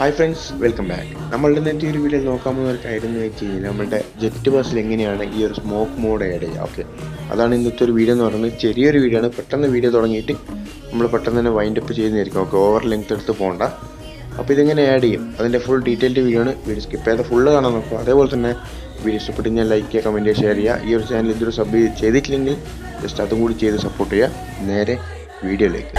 hi friends welcome back നമ്മളുടെ ഇന്നത്തെ ഒരു വീഡിയോ നോക്കാൻ പോകുന്ന ഒരു കാര്യം എന്ന് വെച്ച് കഴിഞ്ഞാൽ നമ്മളുടെ ജെറ്റ് ബസ്സിൽ എങ്ങനെയാണ് ഈ ഒരു സ്മോക്ക് മോഡ് ആഡ് ചെയ്യുക ഓക്കെ അതാണ് ഇന്നത്തെ ഒരു വീഡിയോ എന്ന് പറയുന്നത് ചെറിയൊരു വീഡിയോ ആണ് പെട്ടെന്ന് വീഡിയോ തുടങ്ങിയിട്ട് നമ്മൾ പെട്ടെന്ന് തന്നെ വൈൻഡ് അപ്പ് ചെയ്യുന്നതായിരിക്കും ഓക്കെ ഓവർ ലെങ്ത് എടുത്ത് പോകണ്ട അപ്പോൾ ഇതെങ്ങനെ ആഡ് ചെയ്യും അതിൻ്റെ ഫുൾ ഡീറ്റെയിൽഡ് വീഡിയോ ആണ് വീഡിയോ സ്കിപ്പ് ചെയ്താൽ ഫുള്ള് കാണാൻ നോക്കുക അതേപോലെ തന്നെ വീഡിയോ ഇഷ്ടപ്പെട്ട് ഞാൻ ലൈക്ക് ചെയ്യുക കമൻറ്റ് ചെയ്യുക ഷെയർ ചെയ്യുക ഈ ഒരു ചാനൽ ഇതൊരു സബ് ചെയ്തിട്ടില്ലെങ്കിൽ ജസ്റ്റ് അതും കൂടി ചെയ്ത് സപ്പോർട്ട് ചെയ്യുക നേരെ വീഡിയോയിലേക്ക്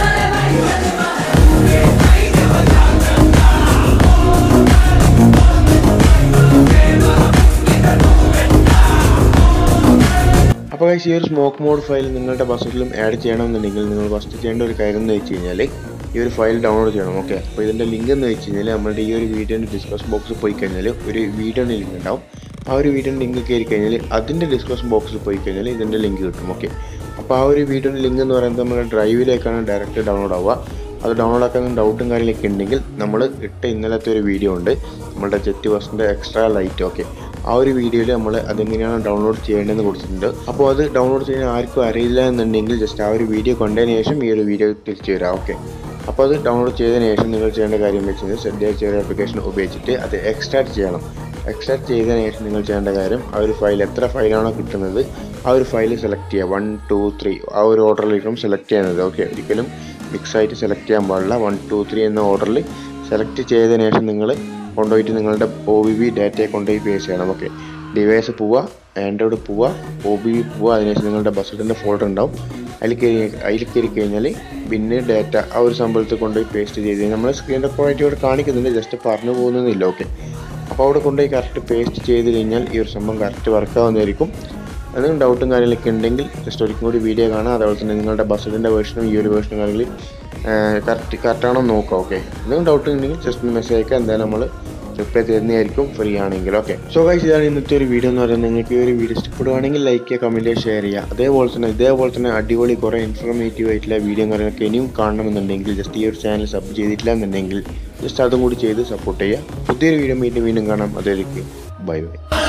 അപ്പോൾ guys, ഈ ഒരു സ്മോക്ക് മോഡ് ഫയൽ നിങ്ങളുടെ ബസ്സിലും ആഡ് ചെയ്യണമെന്നുണ്ടെങ്കിൽ നിങ്ങൾ ഫസ്റ്റ് ചെയ്യേണ്ട ഒരു കാര്യം എന്ന് വെച്ച് കഴിഞ്ഞാൽ ഈ ഒരു ഫയൽ ഡൗൺലോഡ് ചെയ്യണം ഓക്കെ അപ്പോൾ ഇതിൻ്റെ ലിങ്ക് എന്ന് വെച്ച് കഴിഞ്ഞാൽ നമ്മുടെ ഈ ഒരു വീഡിയോൻ്റെ ഡിസ്കസ് ബോക്സിൽ പോയി കഴിഞ്ഞാൽ ഒരു വീഡിയോൻ്റെ ലിങ്ക് ഉണ്ടാവും ആ ഒരു വീഡിയോൻ്റെ ലിങ്ക് കയറി കഴിഞ്ഞാൽ അതിൻ്റെ ഡിസ്കസ് ബോക്സിൽ പോയി കഴിഞ്ഞാൽ ഇതിൻ്റെ ലിങ്ക് കിട്ടും ഓക്കെ അപ്പോൾ ആ ഒരു വീഡിയോൻ്റെ ലിങ്ക് എന്ന് പറയുന്നത് നമ്മുടെ ഡ്രൈവിലേക്കാണ് ഡയറക്റ്റ് ഡൗൺലോഡ് ആവുക അത് ഡൗൺലോഡ് ആക്കാൻ ഡൗട്ടും കാര്യങ്ങളൊക്കെ ഉണ്ടെങ്കിൽ നമ്മൾ ഇട്ട ഇന്നലത്തെ ഒരു വീഡിയോ ഉണ്ട് നമ്മുടെ ജെറ്റ് ബസ്സിൻ്റെ എക്സ്ട്രാ ലൈറ്റ് ഓക്കെ ആ ഒരു വീഡിയോയിൽ നമ്മൾ അതെങ്ങനെയാണ് ഡൗൺലോഡ് ചെയ്യേണ്ടതെന്ന് കൊടുത്തിട്ടുണ്ട് അപ്പോൾ അത് ഡൗൺലോഡ് ചെയ്യാൻ ആർക്കും അറിയില്ല എന്നുണ്ടെങ്കിൽ ജസ്റ്റ് ആ ഒരു വീഡിയോ കണ്ടതിന് ശേഷം ഈ ഒരു വീഡിയോ തിരിച്ചു വരാം ഓക്കെ അപ്പോൾ അത് ഡൗൺലോഡ് ചെയ്തതിന് ശേഷം നിങ്ങൾ ചെയ്യേണ്ട കാര്യം വെച്ച് കഴിഞ്ഞാൽ ശ്രദ്ധ ചെറിയ ആപ്ലിക്കേഷൻ ഉപയോഗിച്ചിട്ട് അത് എക്സ്ട്രാക്ട് ചെയ്യണം എക്സ്ട്രാക്ട് ചെയ്തതിന് ശേഷം നിങ്ങൾ ചെയ്യേണ്ട കാര്യം ആ ഒരു ഫയൽ എത്ര ഫയലാണോ കിട്ടുന്നത് ആ ഒരു ഫയൽ സെലക്ട് ചെയ്യുക വൺ ടു ത്രീ ആ ഒരു ഓർഡറിലേക്കും സെലക്ട് ചെയ്യുന്നത് ഓക്കെ ഒരിക്കലും മിക്സ് ആയിട്ട് സെലക്ട് ചെയ്യാൻ പാടില്ല വൺ ടു ത്രീ എന്ന ഓർഡറിൽ സെലക്ട് ചെയ്തതിന് ശേഷം നിങ്ങൾ കൊണ്ടുപോയിട്ട് നിങ്ങളുടെ ഒ ബി ബി ഡാറ്റയെ കൊണ്ടുപോയി പേസ് ചെയ്യണം ഓക്കെ ഡിവൈസ് പോവുക ആൻഡ്രോയിഡ് പോവുക ഒ ബി ബി പോവുക അതിനുശേഷം നിങ്ങളുടെ ബസ്സിൻ്റെ ഫോൾഡർ ഉണ്ടാവും അതിൽ കയറി അതിൽ കയറി കഴിഞ്ഞാൽ പിന്നെ ഡാറ്റ ആ ഒരു സംഭവത്തിൽ കൊണ്ടുപോയി പേസ്റ്റ് ചെയ്ത് നമ്മൾ സ്ക്രീൻ റെക്കോർഡായിട്ട് ഇവിടെ കാണിക്കുന്നുണ്ട് ജസ്റ്റ് പറഞ്ഞു പോകുന്നതില്ല ഓക്കെ അപ്പോൾ അവിടെ കൊണ്ടുപോയി കറക്റ്റ് പേസ്റ്റ് ചെയ്ത് കഴിഞ്ഞാൽ ഈ ഒരു സംഭവം കറക്റ്റ് വർക്ക് ആവുന്നതായിരിക്കും എന്തെങ്കിലും ഡൗട്ടും കാര്യങ്ങളൊക്കെ ഉണ്ടെങ്കിൽ ജസ്റ്റ് ഒരിക്കലും കൂടി വീഡിയോ കാണാം അതുപോലെ തന്നെ നിങ്ങളുടെ ബസ്സിൻ്റെ വേർഷനും ഈ ഒരു വേർഷനും കാര്യങ്ങളിൽ കറക്റ്റ് കറക്റ്റാണോ നോക്കാം ഓക്കെ എന്തെങ്കിലും ഡൗട്ട് ഉണ്ടെങ്കിൽ ജസ്റ്റ് ഒന്ന് മെസ്സേജ് അയക്കുക എന്തായാലും നമ്മൾ റിപ്ലൈ തരുന്നതായിരിക്കും ഫ്രീ ആണെങ്കിൽ ഓക്കെ സോ ഗൈസ് ഇതാണ് ഇന്നത്തെ ഒരു വീഡിയോ എന്ന് പറയുന്നത് നിങ്ങൾക്ക് ഈ ഒരു വീഡിയോ ഇഷ്ടപ്പെടുവാണെങ്കിൽ ലൈക്ക് ചെയ്യുക കമൻറ്റ് ഷെയർ ചെയ്യുക അതേപോലെ തന്നെ ഇതേപോലെ തന്നെ അടിപൊളി കുറേ ഇൻഫോർമേറ്റീവ് ആയിട്ടുള്ള വീഡിയോ കാര്യങ്ങളൊക്കെ ഇനിയും കാണണമെന്നുണ്ടെങ്കിൽ ജസ്റ്റ് ഈ ഒരു ചാനൽ സബ് ചെയ്തിട്ടില്ല എന്നുണ്ടെങ്കിൽ ജസ്റ്റ് അതും കൂടി ചെയ്ത് സപ്പോർട്ട് ചെയ്യുക പുതിയൊരു വീഡിയോ വീണ്ടും വീണ്ടും കാണാം അതേക്ക് ബൈ ബൈ